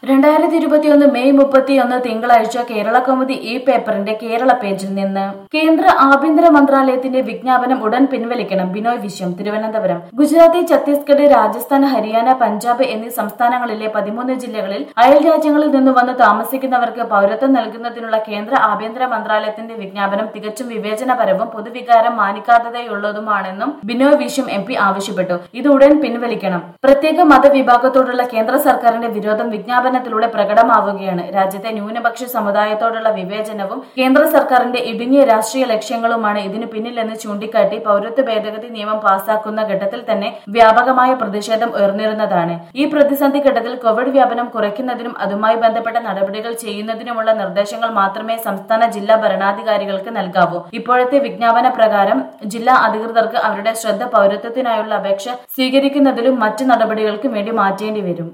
രണ്ടായിരത്തി ഇരുപത്തിയൊന്ന് മെയ് മുപ്പത്തിയൊന്ന് തിങ്കളാഴ്ച കേരള കൗമുദി ഈ പേപ്പറിന്റെ കേരള പേജിൽ നിന്ന് കേന്ദ്ര ആഭ്യന്തര മന്ത്രാലയത്തിന്റെ വിജ്ഞാപനം ഉടൻ പിൻവലിക്കണം ബിനോയ് വിശ്വം തിരുവനന്തപുരം ഗുജറാത്ത് ഛത്തീസ്ഗഡ് രാജസ്ഥാൻ ഹരിയാന പഞ്ചാബ് എന്നീ സംസ്ഥാനങ്ങളിലെ പതിമൂന്ന് ജില്ലകളിൽ അയൽ രാജ്യങ്ങളിൽ നിന്ന് വന്ന് താമസിക്കുന്നവർക്ക് പൗരത്വം നൽകുന്നതിനുള്ള കേന്ദ്ര ആഭ്യന്തര മന്ത്രാലയത്തിന്റെ വിജ്ഞാപനം തികച്ചും വിവേചനപരവും പൊതുവികാരം മാനിക്കാത്തതയുള്ളതുമാണെന്നും ബിനോയ് വിശ്വം എം പി ആവശ്യപ്പെട്ടു ഇത് ഉടൻ പിൻവലിക്കണം പ്രത്യേക മതവിഭാഗത്തോടുള്ള കേന്ദ്ര സർക്കാരിന്റെ വിരോധം വിജ്ഞാപനത്തിലൂടെ പ്രകടമാവുകയാണ് രാജ്യത്തെ ന്യൂനപക്ഷ സമുദായത്തോടുള്ള വിവേചനവും കേന്ദ്ര സർക്കാരിന്റെ ഇടുങ്ങിയ രാഷ്ട്രീയ ലക്ഷ്യങ്ങളുമാണ് ഇതിനു പിന്നിലെന്ന് ചൂണ്ടിക്കാട്ടി പൗരത്വ ഭേദഗതി നിയമം പാസാക്കുന്ന ഘട്ടത്തിൽ തന്നെ വ്യാപകമായ പ്രതിഷേധം ഉയർന്നിരുന്നതാണ് ഈ പ്രതിസന്ധി ഘട്ടത്തിൽ കോവിഡ് വ്യാപനം കുറയ്ക്കുന്നതിനും അതുമായി ബന്ധപ്പെട്ട നടപടികൾ ചെയ്യുന്നതിനുമുള്ള നിർദ്ദേശങ്ങൾ മാത്രമേ സംസ്ഥാന ജില്ലാ ഭരണാധികാരികൾക്ക് നൽകാവൂ ഇപ്പോഴത്തെ വിജ്ഞാപന പ്രകാരം ജില്ലാ അധികൃതർക്ക് അവരുടെ ശ്രദ്ധ പൗരത്വത്തിനായുള്ള അപേക്ഷ സ്വീകരിക്കുന്നതിലും മറ്റ് നടപടികൾക്കും വേണ്ടി മാറ്റേണ്ടി വരും